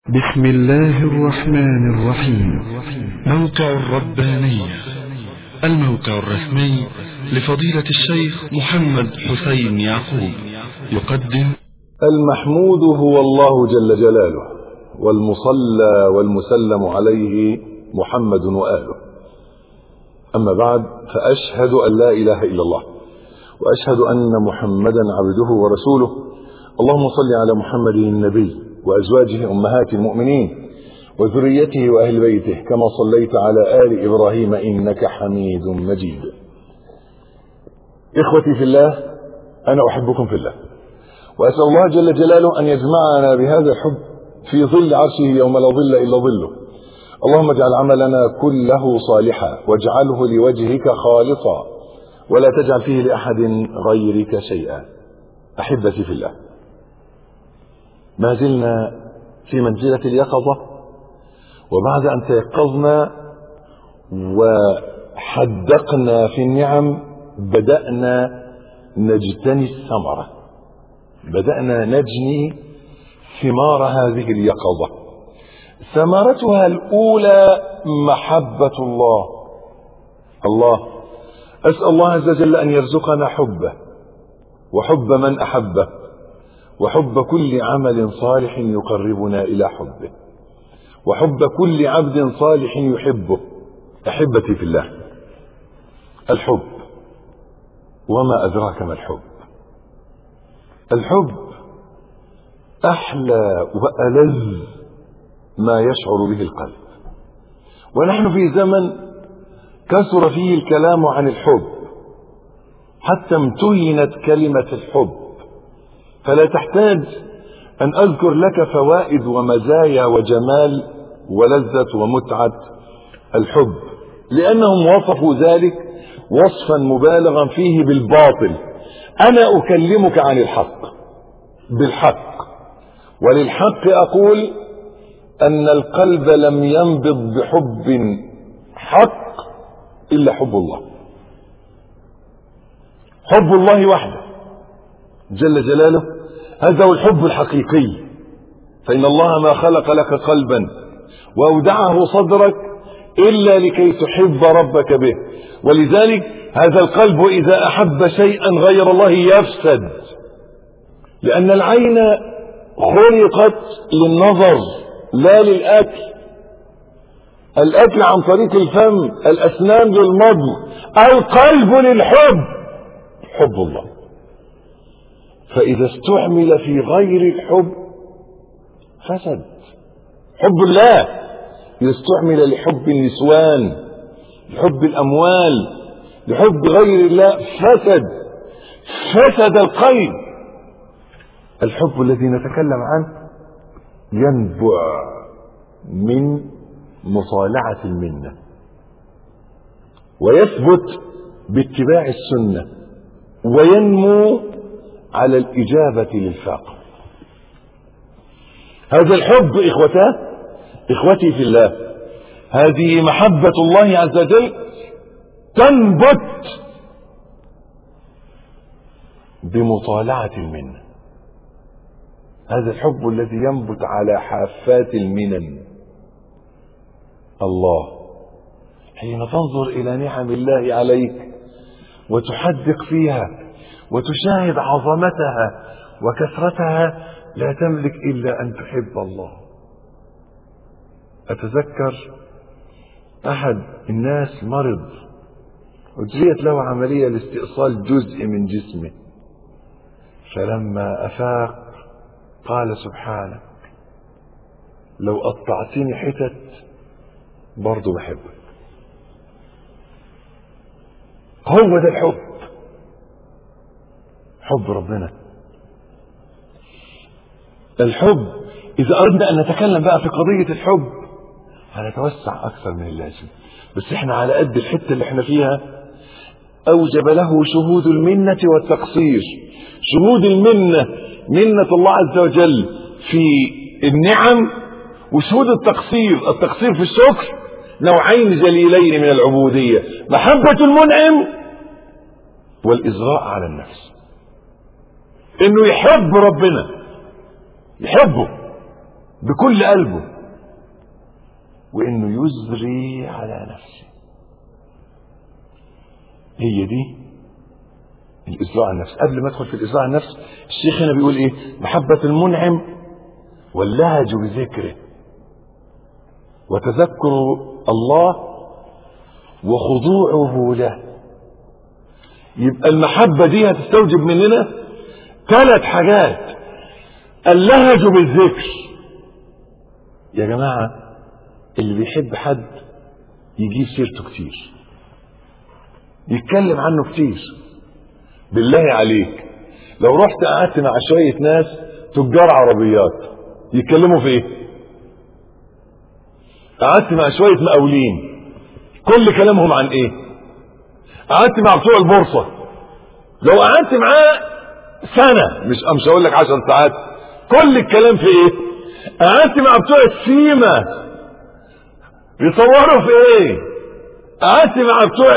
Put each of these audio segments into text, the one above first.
بسم الله الرحمن الرحيم موقع الربانية الموقع الرسمي لفضيلة الشيخ محمد حسين يعقوب يقدم المحمود هو الله جل جلاله والمصلى والمسلم عليه محمد وآله أما بعد فأشهد أن لا إله إلا الله وأشهد أن محمدا عبده ورسوله اللهم صل على محمد النبي وأزواجه أمهات المؤمنين وذريته وأهل بيته كما صليت على آل إبراهيم إنك حميد مجيد إخوتي في الله أنا أحبكم في الله وأسأل الله جل جلاله أن يجمعنا بهذا الحب في ظل عرشه يوم لا ظل إلا ظله اللهم اجعل عملنا كله صالحا واجعله لوجهك خالصا ولا تجعل فيه لأحد غيرك شيئا أحبتي في الله ما زلنا في منزلة اليقظة وبعد أن تيقظنا وحدقنا في النعم بدأنا نجتني الثمرة بدأنا نجني ثمار هذه اليقظة ثمرتها الأولى محبة الله الله أسأل الله عز وجل أن يرزقنا حبه وحب من أحبه وحب كل عمل صالح يقربنا إلى حبه وحب كل عبد صالح يحبه أحبتي في الله الحب وما أدراك ما الحب الحب أحلى وألذ ما يشعر به القلب ونحن في زمن كثر فيه الكلام عن الحب حتى امتهنت كلمة الحب فلا تحتاج أن أذكر لك فوائد ومزايا وجمال ولذة ومتعة الحب لأنهم وصفوا ذلك وصفا مبالغا فيه بالباطل أنا أكلمك عن الحق بالحق وللحق أقول أن القلب لم ينبض بحب حق إلا حب الله حب الله وحده جل جلاله هذا هو الحب الحقيقي فإن الله ما خلق لك قلبا وأودعه صدرك إلا لكي تحب ربك به ولذلك هذا القلب إذا أحب شيئا غير الله يفسد لأن العين خلقت للنظر لا للأكل الأكل عن طريق الفم الأسنان للمضغ القلب للحب حب الله فإذا استعمل في غير الحب فسد حب الله إذا استعمل لحب النسوان لحب الأموال لحب غير الله فسد فسد القلب الحب الذي نتكلم عنه ينبع من مطالعة المنة ويثبت باتباع السنة وينمو على الإجابة للفاقة هذا الحب إخوتاه إخوتي في الله هذه محبة الله عز وجل تنبت بمطالعة المنة هذا الحب الذي ينبت على حافات المنن الله حين تنظر إلى نعم الله عليك وتحدق فيها وتشاهد عظمتها وكثرتها لا تملك إلا أن تحب الله أتذكر أحد الناس مرض أجريت له عملية لاستئصال جزء من جسمه فلما أفاق قال سبحانك لو قطعتني حتت برضه بحبك هو ده الحب حب ربنا الحب إذا أردنا أن نتكلم بقى في قضية الحب هنتوسع أكثر من اللازم بس احنا على قد الحتة اللي احنا فيها أوجب له شهود المنة والتقصير شهود المنة منة الله عز وجل في النعم وشهود التقصير التقصير في الشكر نوعين جليلين من العبودية محبة المنعم والإزراء على النفس انه يحب ربنا يحبه بكل قلبه وانه يزري على نفسه هي دي الإسراء عن النفس قبل ما أدخل في الإسراء عن النفس الشيخ هنا بيقول إيه محبة المنعم واللهج بذكره وتذكر الله وخضوعه له يبقى المحبة دي هتستوجب مننا ثلاث حاجات اللهج بالذكر يا جماعة اللي بيحب حد يجيب سيرته كتير يتكلم عنه كتير بالله عليك لو رحت قعدت مع شوية ناس تجار عربيات يتكلموا في ايه قعدت مع شوية مقاولين كل كلامهم عن ايه قعدت مع بتوع البورصة لو قعدت معاه سنة مش مش هقول لك عشر ساعات كل الكلام في ايه قعدت مع بتوع السيما يصوروا في ايه قعدت مع بتوع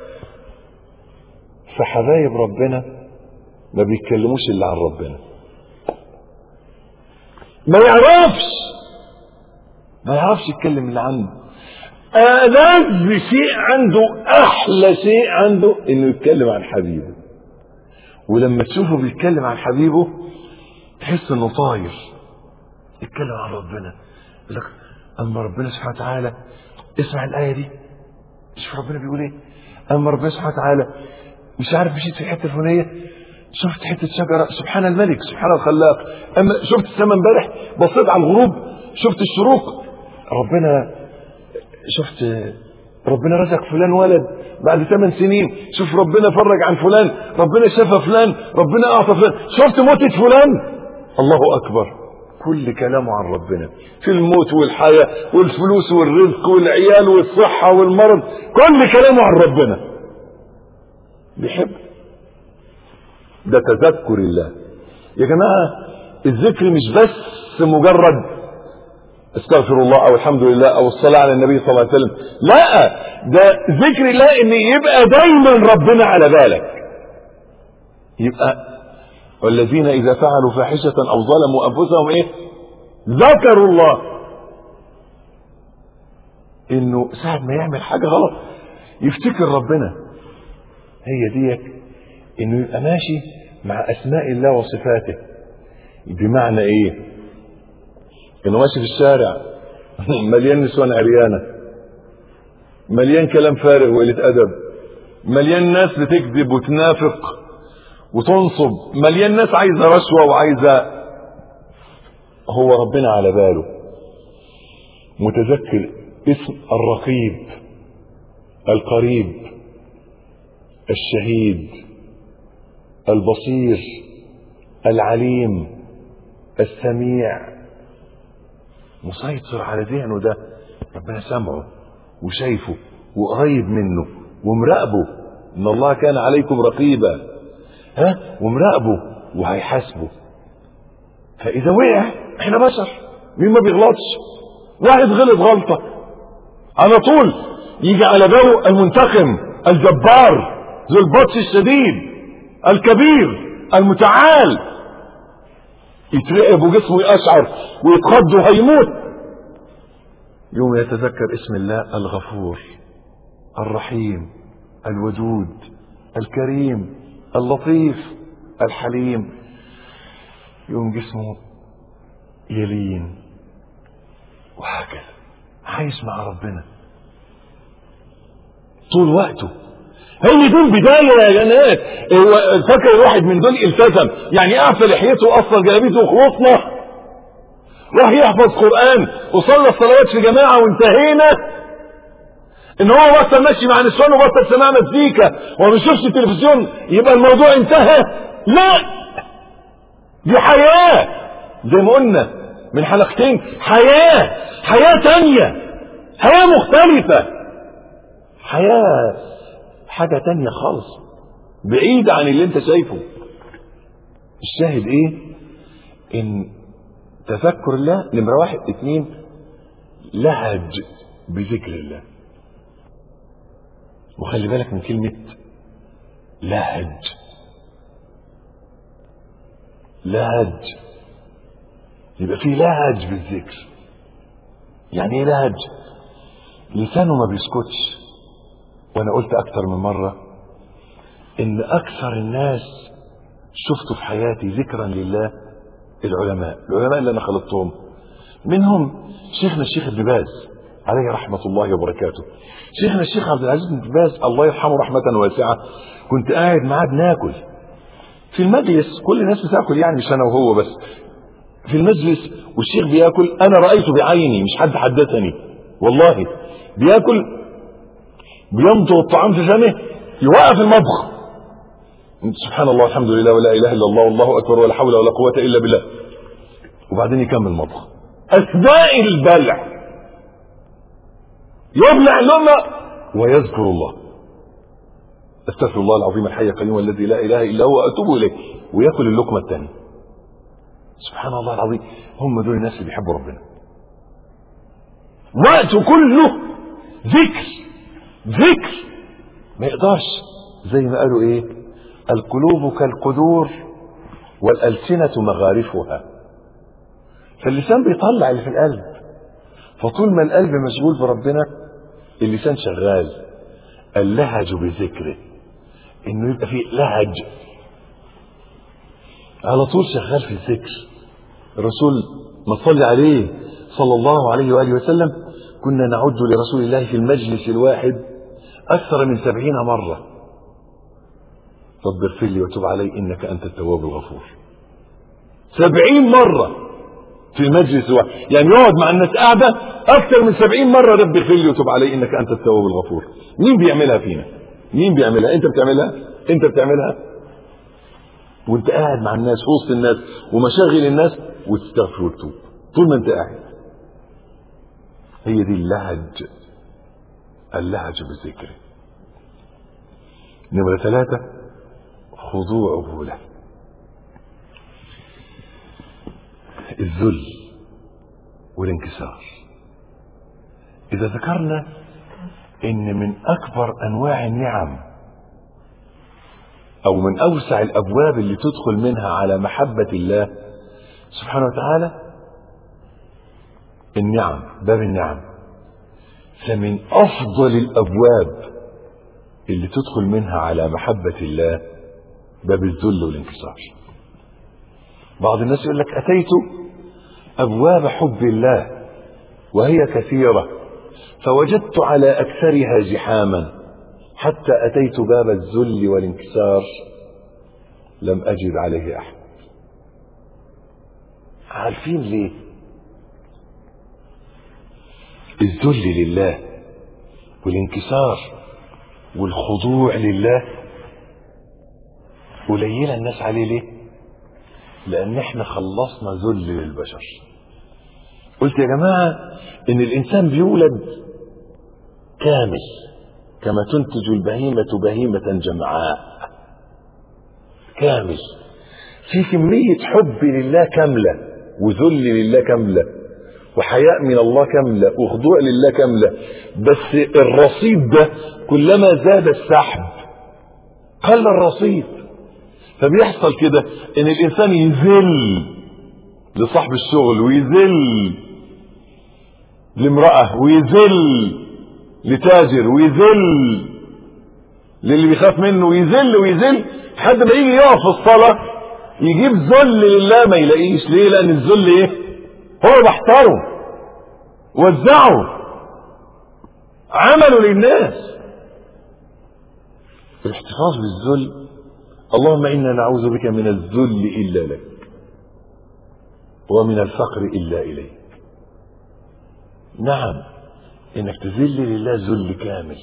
فحبايب ربنا ما بيتكلموش الا عن ربنا ما يعرفش ما يعرفش يتكلم اللي عنده ألذ شيء عنده أحلى شيء عنده إنه يتكلم عن حبيبه ولما تشوفه بيتكلم عن حبيبه تحس إنه طاير يتكلم عن ربنا يقول لك أما ربنا سبحانه وتعالى اسمع الآية دي شوف ربنا بيقول إيه أما ربنا سبحانه وتعالى مش عارف مشيت في الحتة الفلانية شفت حتة شجرة سبحان الملك سبحان الخلاق أما شفت السماء امبارح بصيت على الغروب شفت الشروق ربنا شفت ربنا رزق فلان ولد بعد ثمان سنين شوف ربنا فرج عن فلان ربنا شفى فلان ربنا أعطى فلان شفت موتة فلان الله أكبر كل كلامه عن ربنا في الموت والحياة والفلوس والرزق والعيال والصحة والمرض كل كلامه عن ربنا بيحب ده تذكر الله يا جماعة الذكر مش بس مجرد استغفر الله او الحمد لله او الصلاة على النبي صلى الله عليه وسلم لا ده ذكر الله ان يبقى دايما ربنا على بالك يبقى والذين اذا فعلوا فاحشة او ظلموا انفسهم ايه ذكروا الله انه ساعة ما يعمل حاجة غلط يفتكر ربنا هي ديت انه يبقى ماشي مع اسماء الله وصفاته بمعنى ايه انه ماشي في الشارع مليان نسوان عريانه مليان كلام فارغ وقله ادب مليان ناس بتكذب وتنافق وتنصب مليان ناس عايزه رشوه وعايزه هو ربنا على باله متذكر اسم الرقيب القريب الشهيد البصير العليم السميع مسيطر على ذهنه ده ربنا سامعه وشايفه وقريب منه ومراقبه ان الله كان عليكم رقيبا ها ومراقبه وهيحاسبه فاذا وقع احنا بشر مين ما بيغلطش واحد غلط غلطه على طول يجي على باله المنتقم الجبار ذو البطش الشديد الكبير المتعال يترعب وجسمه يقشعر ويتخض وهيموت يوم يتذكر اسم الله الغفور الرحيم الودود الكريم اللطيف الحليم يوم جسمه يلين وهكذا عايش مع ربنا طول وقته هي دي البداية يا جنات فاكر الواحد من دول التزم يعني اعفى لحيته اصلا جلابيته وخلصنا راح يحفظ قرآن وصلى الصلوات في جماعة وانتهينا ان هو بطل ماشي مع نسوان وبطل سماع مزيكا وما بيشوفش التلفزيون يبقى الموضوع انتهى لا دي حياة زي ما قلنا من حلقتين حياة حياة تانية حياة مختلفة حياة حاجة تانية خالص بعيدة عن اللي انت شايفه الشاهد ايه ان تذكر الله نمرة واحد اتنين لهج بذكر الله وخلي بالك من كلمة لهج لهج يبقى في لهج بالذكر يعني ايه لهج لسانه ما بيسكتش وانا قلت اكتر من مرة ان اكثر الناس شفته في حياتي ذكرا لله العلماء العلماء اللي انا خلطتهم منهم شيخنا الشيخ ابن باز عليه رحمة الله وبركاته شيخنا الشيخ عبد العزيز بن باز الله يرحمه رحمة واسعة كنت قاعد معاه بناكل في المجلس كل الناس بتاكل يعني مش انا وهو بس في المجلس والشيخ بياكل انا رايته بعيني مش حد حدثني والله بياكل بيمضغ الطعام في فمه يوقف المطبخ سبحان الله الحمد لله ولا اله الا الله والله اكبر ولا حول ولا قوه الا بالله وبعدين يكمل المطبخ اثناء البلع يبلع لما ويذكر الله استغفر الله العظيم الحي القيوم الذي لا اله الا هو اتوب اليه وياكل اللقمه الثانيه سبحان الله العظيم هم دول الناس اللي بيحبوا ربنا وقته كله ذكر ذكر ما يقدرش زي ما قالوا ايه القلوب كالقدور والألسنة مغارفها فاللسان بيطلع اللي في القلب فطول ما القلب مشغول بربنا اللسان شغال اللهج بذكره انه يبقى فيه لهج على طول شغال في الذكر الرسول ما صلي عليه صلى الله عليه وآله وسلم كنا نعد لرسول الله في المجلس الواحد أكثر من سبعين مرة رب اغفر لي وتب علي إنك أنت التواب الغفور سبعين مرة في المجلس الواحد يعني يقعد مع الناس قاعدة أكثر من سبعين مرة رب اغفر لي وتب علي إنك أنت التواب الغفور مين بيعملها فينا مين بيعملها أنت بتعملها أنت بتعملها وانت قاعد مع الناس في وسط الناس ومشاغل الناس وتستغفر وتتوب طول ما انت قاعد هي دي اللهج اللهج بالذكر نمرة ثلاثة خضوعه له الذل والانكسار إذا ذكرنا إن من أكبر أنواع النعم أو من أوسع الأبواب اللي تدخل منها على محبة الله سبحانه وتعالى النعم باب النعم فمن أفضل الأبواب اللي تدخل منها على محبة الله باب الذل والانكسار بعض الناس يقول لك أتيت أبواب حب الله وهي كثيرة فوجدت على أكثرها زحاما حتى أتيت باب الذل والانكسار لم أجد عليه أحد عارفين ليه الذل لله والانكسار والخضوع لله قليلة الناس عليه ليه لأن احنا خلصنا ذل للبشر قلت يا جماعة إن الإنسان بيولد كامل كما تنتج البهيمة بهيمة جمعاء كامل في كمية حب لله كاملة وذل لله كاملة وحياء من الله كاملة وخضوع لله كاملة بس الرصيد ده كلما زاد السحب قل الرصيد فبيحصل كده ان الانسان يذل لصاحب الشغل ويذل لامرأة ويذل لتاجر ويذل للي بيخاف منه ويذل ويذل لحد ما يجي يقف في الصلاة يجيب ذل لله ما يلاقيش ليه لأن الذل ايه هو بحتره وزعه عمله للناس الاحتفاظ بالذل اللهم إنا نعوذ بك من الذل إلا لك ومن الفقر إلا إليك نعم انك تذل لله ذل كامل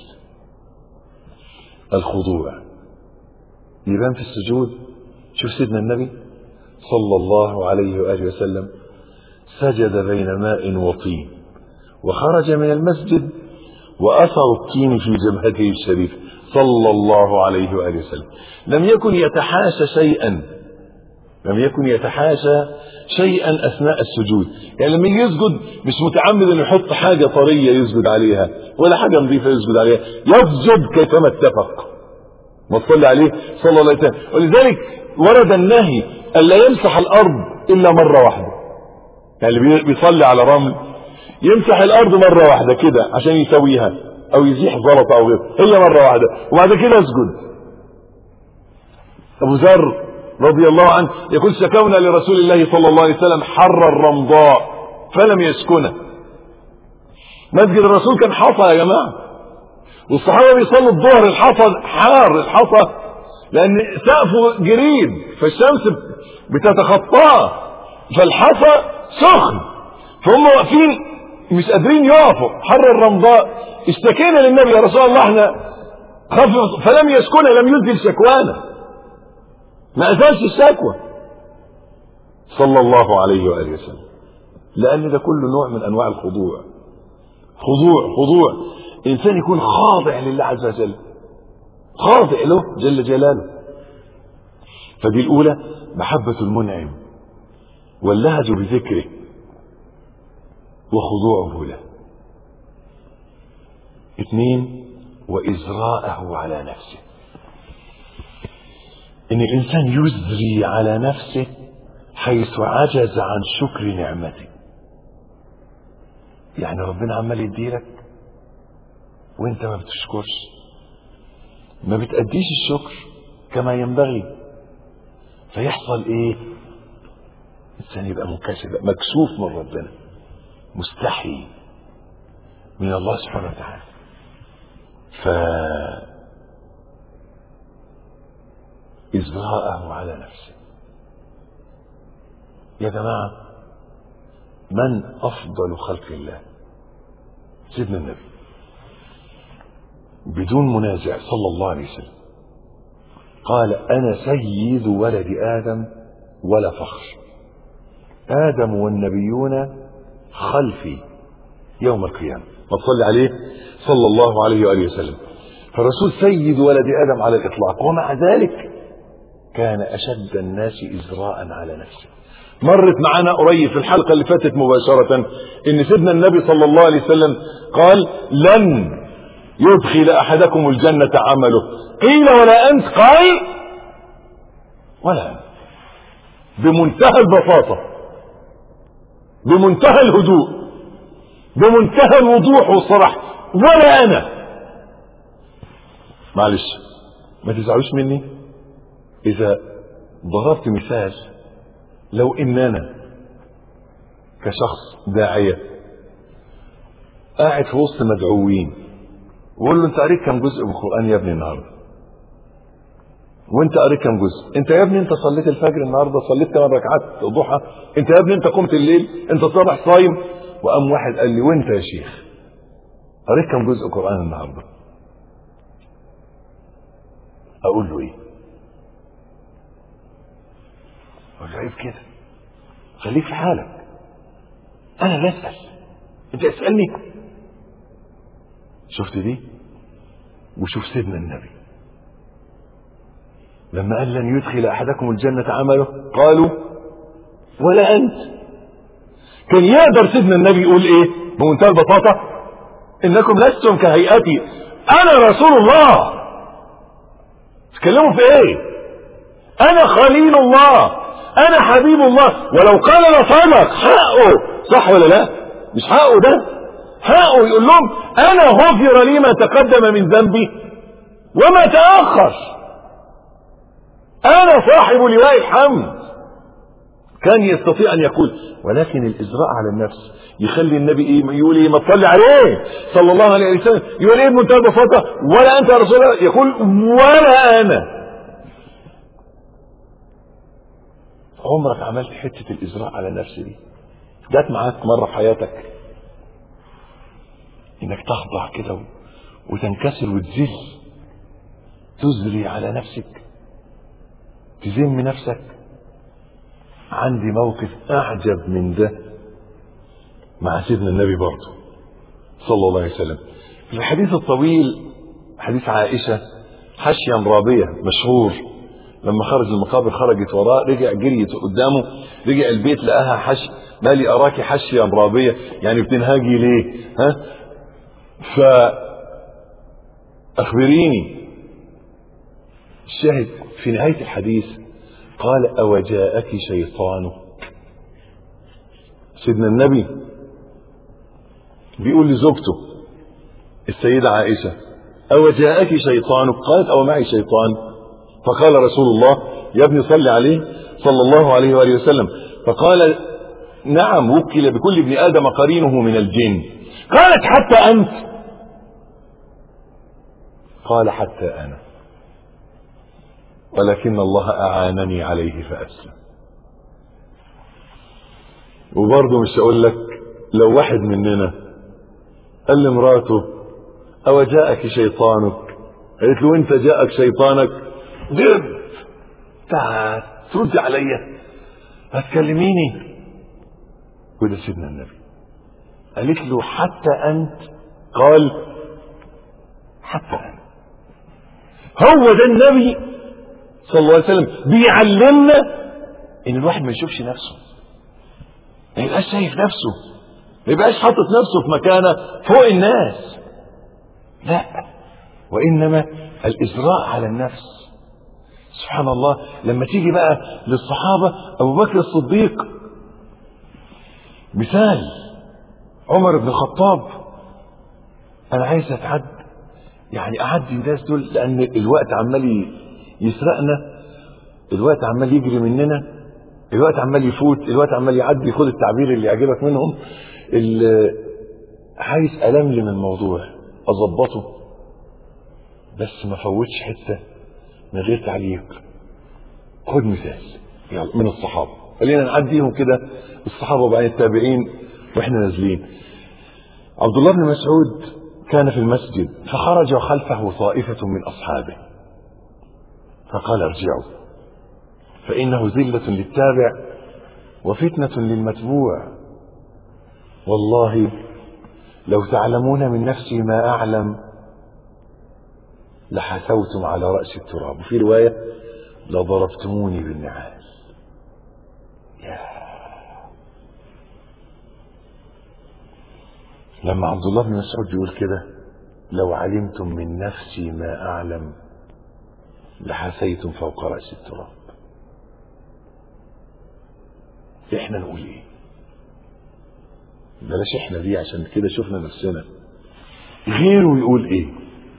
الخضوع يبان في السجود شوف سيدنا النبي صلى الله عليه وآله وسلم سجد بين ماء وطين وخرج من المسجد وأثر الطين في جبهته الشريفة صلى الله عليه وآله وسلم لم يكن يتحاشى شيئا لم يكن يتحاشى شيئا اثناء السجود يعني لما يجي يسجد مش متعمد انه يحط حاجه طريه يسجد عليها ولا حاجه نظيفه يسجد عليها يسجد كيفما اتفق ما تصلي عليه صلى الله عليه وسلم ولذلك ورد النهي الا يمسح الارض الا مره واحده يعني اللي بيصلي على رمل يمسح الارض مره واحده كده عشان يسويها او يزيح زلطه او غيره هي مره واحده وبعد كده يسجد ابو ذر رضي الله عنه يقول شكونا لرسول الله صلى الله عليه وسلم حر الرمضاء فلم يسكنه مسجد الرسول كان حصى يا جماعه والصحابه بيصلوا الظهر الحصى حار الحصى لان سقفه جريد فالشمس بتتخطاه فالحصى سخن فهم واقفين مش قادرين يقفوا حر الرمضاء اشتكينا للنبي يا رسول الله احنا خف فلم يسكنه لم ينزل شكوانا ما أزالش الشكوى صلى الله عليه وآله وسلم لأن ده كله نوع من أنواع الخضوع خضوع خضوع إنسان يكون خاضع لله عز وجل خاضع له جل جلاله فدي الأولى محبة المنعم واللهج بذكره وخضوعه له اثنين وإزراءه على نفسه ان الانسان يزري على نفسه حيث عجز عن شكر نعمته يعني ربنا عمال يديلك وانت ما بتشكرش ما بتأديش الشكر كما ينبغي فيحصل ايه الانسان يبقى منكسر مكسوف من ربنا مستحي من الله سبحانه وتعالى ف إزراءه على نفسه يا جماعة من أفضل خلق الله سيدنا النبي بدون منازع صلى الله عليه وسلم قال أنا سيد ولد آدم ولا فخر آدم والنبيون خلفي يوم القيامة ما تصلي عليه صلى الله عليه وآله وسلم فالرسول سيد ولد آدم على الإطلاق ومع ذلك كان أشد الناس إزراء على نفسه مرت معنا قريب في الحلقة اللي فاتت مباشرة إن سيدنا النبي صلى الله عليه وسلم قال لن يدخل أحدكم الجنة عمله قيل ولا أنت قال ولا أنت بمنتهى البساطة بمنتهى الهدوء بمنتهى الوضوح والصراحة ولا أنا معلش ما تزعلوش مني إذا ضربت مثال لو إننا كشخص داعية قاعد في وسط مدعوين وقول له أنت قريت كم جزء من القرآن يا ابني النهارده؟ وأنت قريت كم جزء؟ أنت يا ابني أنت صليت الفجر النهارده صليت كمان ركعات ضحى؟ أنت يا ابني أنت قمت الليل؟ أنت صبح صايم؟ وقام واحد قال لي وأنت يا شيخ؟ قريت كم جزء قرآن النهارده؟ أقول له إيه؟ اقول له عيب كده خليك في حالك انا لا اسال انت اسالني شفت دي وشوف سيدنا النبي لما قال لن يدخل احدكم الجنه عمله قالوا ولا انت كان يقدر سيدنا النبي يقول ايه بمنتهى البساطه انكم لستم كهيئتي انا رسول الله تتكلموا في ايه انا خليل الله انا حبيب الله ولو قال لصدق حقه صح ولا لا مش حقه ده حقه يقول لهم انا غفر لي ما تقدم من ذنبي وما تاخر انا صاحب لواء الحمد كان يستطيع ان يقول ولكن الازراء على النفس يخلي النبي ايه يقول ايه ما تصلي عليه صلى الله عليه وسلم يقول ايه بمنتهى البساطه ولا انت يا رسول الله يقول ولا انا عمرك عملت حتة الإزراء على النفس دي جت معاك مرة في حياتك إنك تخضع كده وتنكسر وتذل تزري على نفسك تذم نفسك عندي موقف أعجب من ده مع سيدنا النبي برضه صلى الله عليه وسلم في الحديث الطويل حديث عائشة حشيا رابية مشهور لما خرج المقابر خرجت وراه رجع جريت قدامه رجع البيت لقاها حش مالي اراك حشيا رابيه يعني بتنهاجي ليه ها ف اخبريني الشاهد في نهايه الحديث قال اوجاءك شيطانك سيدنا النبي بيقول لزوجته السيدة عائشة أو جاءك شيطان قالت أو معي شيطان فقال رسول الله يا ابني صل عليه صلى الله عليه وآله وسلم فقال نعم وكل بكل ابن آدم قرينه من الجن قالت حتى أنت قال حتى أنا ولكن الله أعانني عليه فأسلم وبرضه مش هقول لك لو واحد مننا قال لمراته أو جاءك شيطانك قالت له أنت جاءك شيطانك ضرب تعال ترد عليا هتكلميني وده سيدنا النبي قالت له حتى أنت قال حتى أنا هو ده النبي صلى الله عليه وسلم بيعلمنا ان الواحد ما يشوفش نفسه ما يبقاش شايف نفسه ما يبقاش حاطط نفسه في مكانه فوق الناس لا وانما الازراء على النفس سبحان الله لما تيجي بقى للصحابه ابو بكر الصديق مثال عمر بن الخطاب انا عايز اتعد يعني اعدي الناس دول لان الوقت عمال يسرقنا الوقت عمال يجري مننا الوقت عمال يفوت الوقت عمال يعدي خد التعبير اللي يعجبك منهم اللي عايز ألملم الموضوع أظبطه بس ما فوتش حتة من غير تعليق خد مثال يلا من الصحابة خلينا نعديهم كده الصحابة وبعدين التابعين واحنا نازلين عبد الله بن مسعود كان في المسجد فخرج خلفه طائفة من أصحابه فقال ارجعوا فإنه ذلة للتابع وفتنة للمتبوع والله لو تعلمون من نفسي ما أعلم لحثوتم على رأس التراب وفي رواية لضربتموني بالنعال يا لما عبد الله بن مسعود بيقول كده لو علمتم من نفسي ما أعلم لحسيتم فوق رأس التراب احنا نقول ايه بلاش احنا دي عشان كده شفنا نفسنا غيره يقول ايه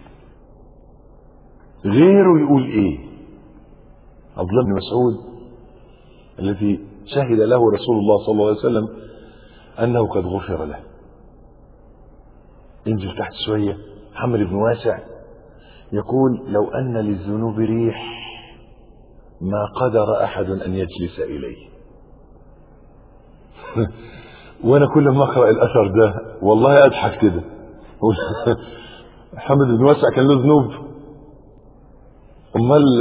غيره يقول ايه عبد الله بن مسعود الذي شهد له رسول الله صلى الله عليه وسلم انه قد غفر له انزل تحت شويه محمد بن واسع يقول لو ان للذنوب ريح ما قدر احد ان يجلس اليه وانا كل ما اقرا الاثر ده والله اضحك كده محمد بن واسع كان له ذنوب امال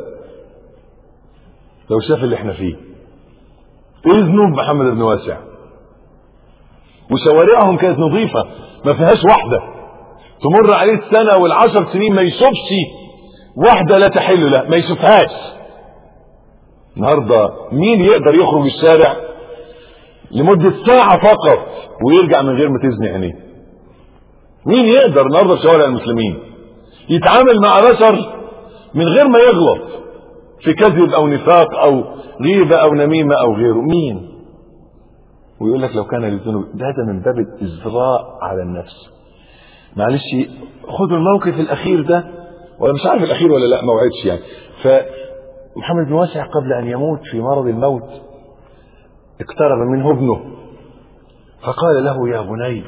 لو شاف اللي احنا فيه ايه ذنوب محمد بن واسع وشوارعهم كانت نظيفه ما فيهاش واحده تمر عليه السنه والعشر سنين ما يشوفش واحده لا تحل له ما يشوفهاش النهارده مين يقدر يخرج الشارع لمدة ساعة فقط ويرجع من غير ما تزني عينيه مين يقدر النهارده في شوارع المسلمين يتعامل مع بشر من غير ما يغلط في كذب او نفاق او غيبة او نميمة او غيره مين ويقول لك لو كان للذنوب ده ده من باب الازراء على النفس معلش خدوا الموقف الاخير ده ولا مش عارف الاخير ولا لا ما وعدش يعني فمحمد بن واسع قبل ان يموت في مرض الموت اقترب منه ابنه فقال له يا بني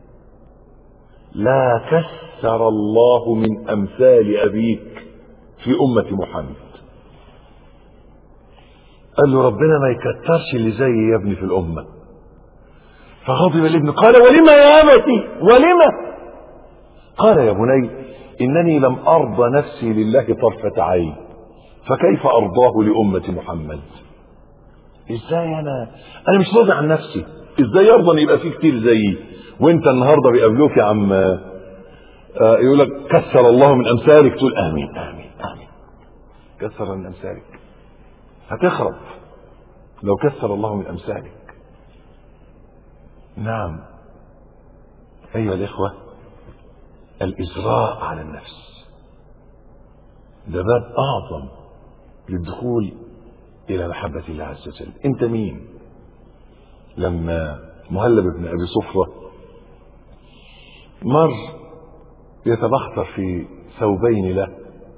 لا كثر الله من امثال ابيك في امه محمد قال له ربنا ما يكترش اللي زي يا ابني في الامه فغضب الابن قال ولما يا ابتي ولما قال يا بني انني لم ارضى نفسي لله طرفه عين فكيف ارضاه لامه محمد ازاي انا انا مش راضي عن نفسي ازاي يرضى ان يبقى في كتير زيي وانت النهارده بيقابلوك يا عم آه يقول لك كسر الله من امثالك تقول امين امين امين كسر من امثالك هتخرب لو كسر الله من امثالك نعم ايها الاخوه الازراء على النفس ده باب اعظم للدخول الى محبه الله عز وجل انت مين لما مهلب بن ابي صفره مر يتبختر في ثوبين له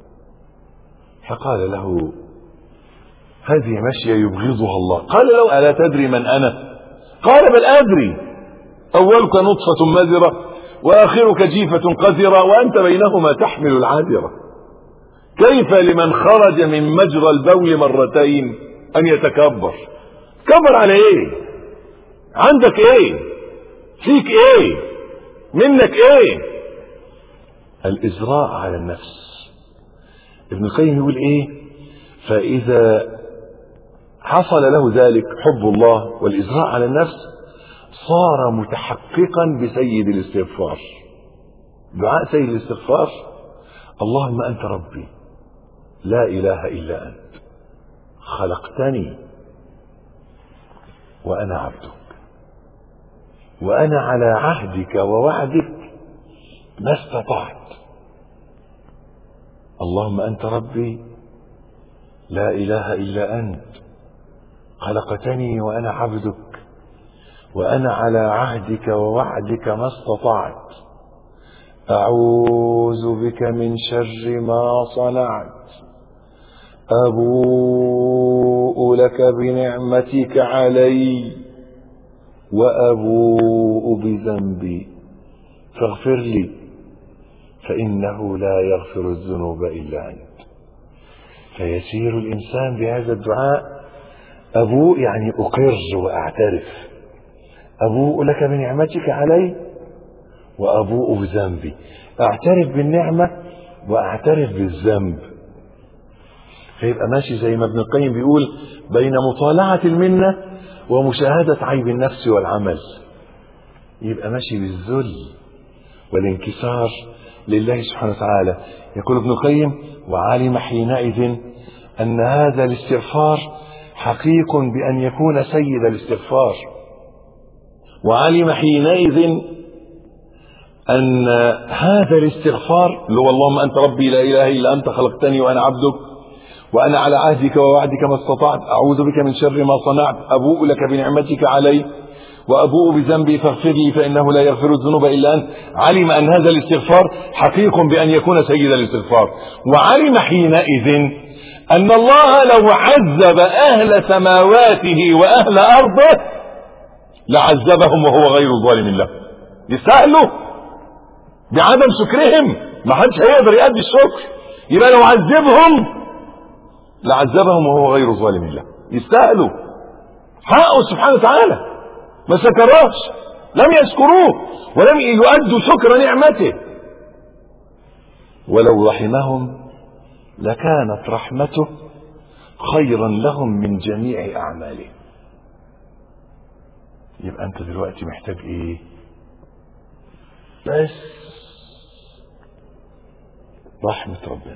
فقال له هذه مشية يبغضها الله قال له ألا تدري من أنا قال بل أدري أولك نطفة مذرة وآخرك جيفة قذرة وأنت بينهما تحمل العاذرة كيف لمن خرج من مجرى البول مرتين أن يتكبر كبر على إيه عندك إيه فيك إيه منك إيه الإزراء على النفس ابن القيم يقول إيه فإذا حصل له ذلك حب الله والإزراء على النفس صار متحققا بسيد الاستغفار دعاء سيد الاستغفار اللهم أنت ربي لا إله إلا أنت خلقتني وأنا عبدك وأنا على عهدك ووعدك ما استطعت اللهم أنت ربي لا إله إلا أنت خلقتني وأنا عبدك وأنا على عهدك ووعدك ما استطعت أعوذ بك من شر ما صنعت أبوء لك بنعمتك علي وأبوء بذنبي فاغفر لي فإنه لا يغفر الذنوب إلا أنت فيسير الإنسان بهذا الدعاء أبوء يعني أقر وأعترف أبوء لك بنعمتك علي وأبوء بذنبي أعترف بالنعمة وأعترف بالذنب فيبقى ماشي زي ما ابن القيم بيقول بين مطالعة المنة ومشاهدة عيب النفس والعمل يبقى ماشي بالذل والانكسار لله سبحانه وتعالى يقول ابن القيم وعلم حينئذ أن هذا الاستغفار حقيق بأن يكون سيد الاستغفار وعلم حينئذ أن هذا الاستغفار اللي هو اللهم أنت ربي لا إله إلا أنت خلقتني وأنا عبدك وأنا على عهدك ووعدك ما استطعت أعوذ بك من شر ما صنعت أبوء لك بنعمتك علي وأبوء بذنبي فاغفر لي فإنه لا يغفر الذنوب إلا أنت علم أن هذا الاستغفار حقيق بأن يكون سيد الاستغفار وعلم حينئذ أن الله لو عذب أهل سماواته وأهل أرضه لعذبهم وهو غير ظالم له يستاهلوا بعدم شكرهم ما حدش هيقدر يأدي الشكر يبقى لو عذبهم لعذبهم وهو غير ظالم له يستاهلوا حقه سبحانه وتعالى ما شكروش لم يشكروه ولم يؤدوا شكر نعمته ولو رحمهم لكانت رحمته خيرا لهم من جميع اعمالهم يبقى انت دلوقتي محتاج ايه بس رحمة ربنا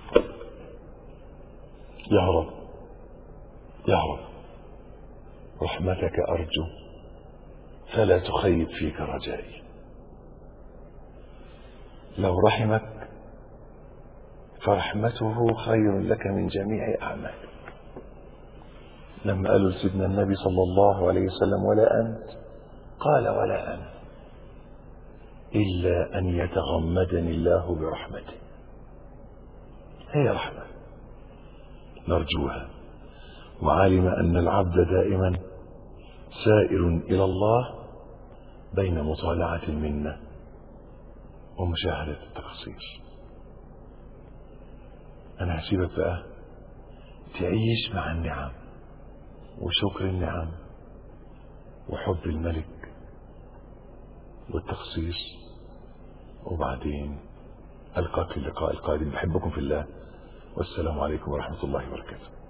يا رب يا رب رحمتك أرجو فلا تخيب فيك رجائي لو رحمك فرحمته خير لك من جميع أعمالك لما قالوا لسيدنا النبي صلى الله عليه وسلم ولا أنت قال ولا أنا إلا أن يتغمدني الله برحمته هي رحمة نرجوها وعلم أن العبد دائما سائر إلى الله بين مطالعة المنة ومشاهدة التقصير أنا هسيبك بقى تعيش مع النعم وشكر النعم وحب الملك والتقصير وبعدين ألقاك اللقاء القادم بحبكم في الله والسلام عليكم ورحمة الله وبركاته